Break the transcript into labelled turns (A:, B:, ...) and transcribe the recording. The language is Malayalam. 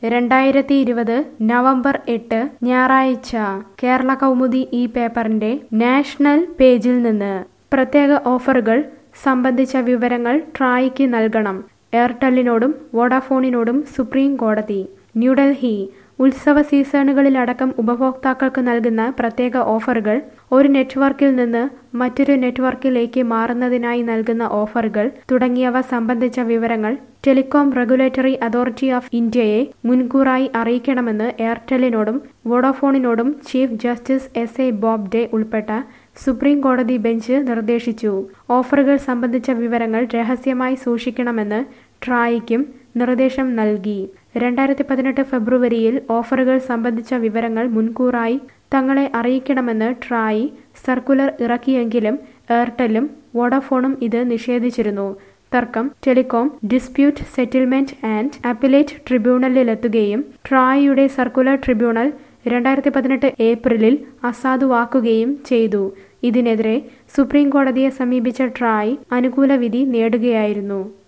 A: രണ്ടായിരത്തി ഇരുപത് നവംബർ എട്ട് ഞായറാഴ്ച കേരള കൗമുദി ഈ പേപ്പറിന്റെ നാഷണൽ പേജിൽ നിന്ന് പ്രത്യേക ഓഫറുകൾ സംബന്ധിച്ച വിവരങ്ങൾ ട്രായ്ക്ക് നൽകണം എയർടെല്ലിനോടും വോഡാഫോണിനോടും സുപ്രീം കോടതി ന്യൂഡൽഹി ഉത്സവ സീസണുകളിലടക്കം ഉപഭോക്താക്കൾക്ക് നൽകുന്ന പ്രത്യേക ഓഫറുകൾ ഒരു നെറ്റ്വർക്കിൽ നിന്ന് മറ്റൊരു നെറ്റ്വർക്കിലേക്ക് മാറുന്നതിനായി നൽകുന്ന ഓഫറുകൾ തുടങ്ങിയവ സംബന്ധിച്ച വിവരങ്ങൾ ടെലികോം റെഗുലേറ്ററി അതോറിറ്റി ഓഫ് ഇന്ത്യയെ മുൻകൂറായി അറിയിക്കണമെന്ന് എയർടെല്ലിനോടും വോഡാഫോണിനോടും chief justice S A Bobde ഉൾപ്പെട്ട സുപ്രീം കോടതി ബെഞ്ച് നിർദ്ദേശിച്ചു ഓഫറുകൾ സംബന്ധിച്ച വിവരങ്ങൾ രഹസ്യമായി സൂക്ഷിക്കണമെന്ന് ട്രായ്ക്കും നിർദ്ദേശം നൽകി രണ്ടായിരത്തി പതിനെട്ട് ഫെബ്രുവരിയിൽ ഓഫറുകൾ സംബന്ധിച്ച വിവരങ്ങൾ മുൻകൂറായി തങ്ങളെ അറിയിക്കണമെന്ന് ട്രായ് സർക്കുലർ ഇറക്കിയെങ്കിലും എയർടെല്ലും വോഡാഫോണും ഇത് നിഷേധിച്ചിരുന്നു തർക്കം telecom dispute settlement and appellate ട്രിബ്യൂണലിലെത്തുകയും ട്രായിയുടെ സർക്കുലർ ട്രിബ്യൂണൽ രണ്ടായിരത്തി പതിനെട്ട് ഏപ്രിലിൽ അസാധുവാക്കുകയും ചെയ്തു ഇതിനെതിരെ സുപ്രീം കോടതിയെ സമീപിച്ച ട്രായ് അനുകൂല വിധി നേടുകയായിരുന്നു